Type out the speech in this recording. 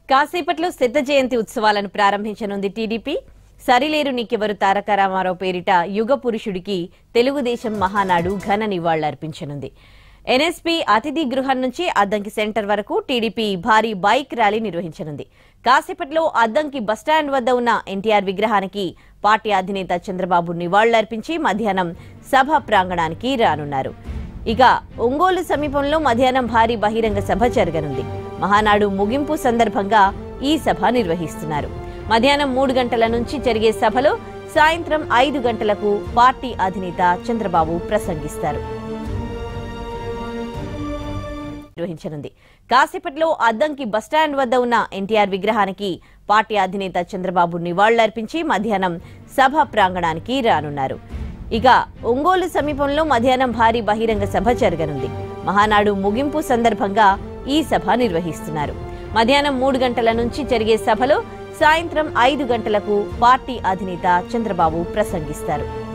కాసేపట్లో సిద్ధ జయంతి ఉత్సవాలను ప్రారంభించనుంది టీడీపీ సరిలేరు నీకెవరు తారక రామారావు పేరిట యుగ పురుషుడికి తెలుగుదేశం మహానాడు ఘన నివాళులర్పించనుంది ఎన్ఎస్పీ అతిథి గృహం నుంచి అద్దంకి సెంటర్ వరకు టీడీపీ భారీ బైక్ ర్యాలీ నిర్వహించనుంది కాసేపట్లో అద్దంకి బస్టాండ్ వద్ద ఉన్న ఎన్టీఆర్ విగ్రహానికి పార్టీ అధినేత చంద్రబాబు నివాళులర్పించి మధ్యాహ్నం సభ ప్రాంగణానికి రానున్నారు ఇక ఒంగోలు సమీపంలో మధ్యాహ్నం భారీ బహిరంగ సభ జరగనుంది మహానాడు ముగింపు సందర్భంగా ఈ సభ నిర్వహిస్తున్నారు మధ్యాహ్నం మూడు గంటల నుంచి జరిగే సభలో సాయంత్రం ఐదు గంటలకు పార్టీ అధినేత చంద్రబాబు ప్రసంగిస్తారు నిర్వహించనుంది కాసేపట్లో అద్దంకి బస్టాండ్ వద్ద ఉన్న ఎన్టీఆర్ విగ్రహానికి పార్టీ అధినేత చంద్రబాబు నివాళులర్పించి మధ్యాహ్నం సభ ప్రాంగణానికి రానున్నారు ఇక ఒంగోలు సమీపంలో మధ్యాహ్నం భారీ బహిరంగ సభ జరగనుంది మహానాడు ముగింపు సందర్భంగా ఈ సభ నిర్వహిస్తున్నారు మధ్యాహ్నం మూడు గంటల నుంచి జరిగే సభలో సాయంత్రం ఐదు గంటలకు పార్టీ అధినేత చంద్రబాబు ప్రసంగిస్తారు